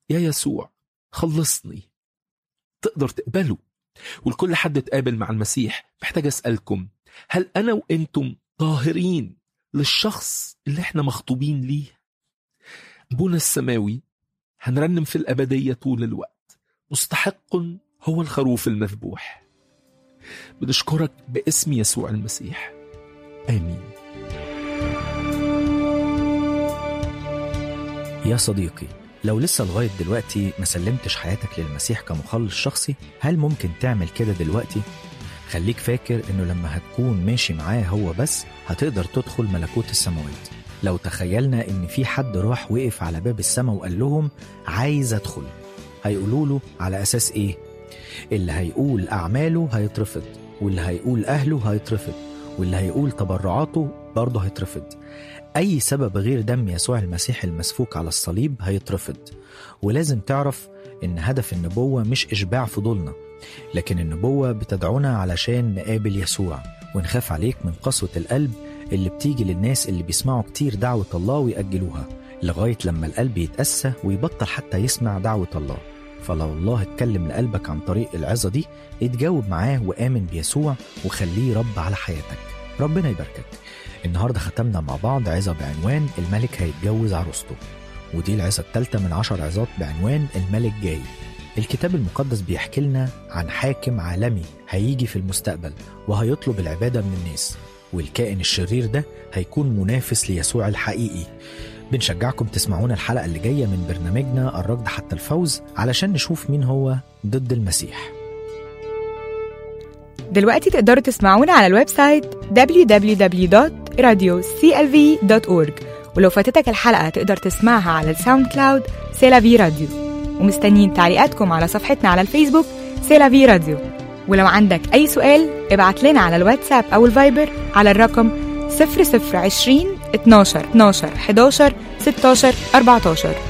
يا يسوع خلصني تقدر تقبله ولكل حد تقابل مع المسيح محتاج أسألكم هل أنا وإنتم طاهرين للشخص اللي احنا مخطوبين ليه أبونا السماوي هنرنم في الأبدية طول الوقت مستحق هو الخروف المذبوح بنشكرك باسم يسوع المسيح آمين يا صديقي لو لسه لغاية دلوقتي ما سلمتش حياتك للمسيح كمخلص شخصي هل ممكن تعمل كده دلوقتي؟ خليك فاكر انه لما هتكون ماشي معاه هو بس هتقدر تدخل ملكوت السماوات لو تخيلنا ان في حد راح وقف على باب السماء وقال لهم عايز ادخل هيقولوا له على اساس ايه اللي هيقول اعماله هيترفض واللي هيقول اهله هيترفض واللي هيقول تبرعاته برضه هيترفض اي سبب غير دم يسوع المسيح المسفوك على الصليب هيترفض ولازم تعرف ان هدف النبوه مش اشباع فضولنا لكن النبوه بتدعونا علشان نقابل يسوع ونخاف عليك من قسوه القلب اللي بتيجي للناس اللي بيسمعوا كتير دعوة الله ويأجلوها لغاية لما القلب يتأسى ويبطل حتى يسمع دعوة الله فلو الله اتكلم لقلبك عن طريق العظة دي اتجاوب معاه وآمن بيسوع وخليه رب على حياتك ربنا يباركك النهاردة ختمنا مع بعض عظة بعنوان الملك هيتجوز عروسته ودي العظة الثالثة من عشر عظات بعنوان الملك جاي الكتاب المقدس بيحكي لنا عن حاكم عالمي هيجي في المستقبل وهيطلب العبادة من الناس والكائن الشرير ده هيكون منافس ليسوع الحقيقي بنشجعكم تسمعونا الحلقة اللي جاية من برنامجنا الركض حتى الفوز علشان نشوف مين هو ضد المسيح دلوقتي تقدروا تسمعونا على الويب سايت www.radioclv.org ولو فاتتك الحلقة تقدر تسمعها على الساوند كلاود سيلافي راديو ومستنيين تعليقاتكم على صفحتنا على الفيسبوك سيلافي راديو ولو عندك أي سؤال ابعت لنا على الواتساب أو الفايبر على الرقم 0020 12 12 11 16 14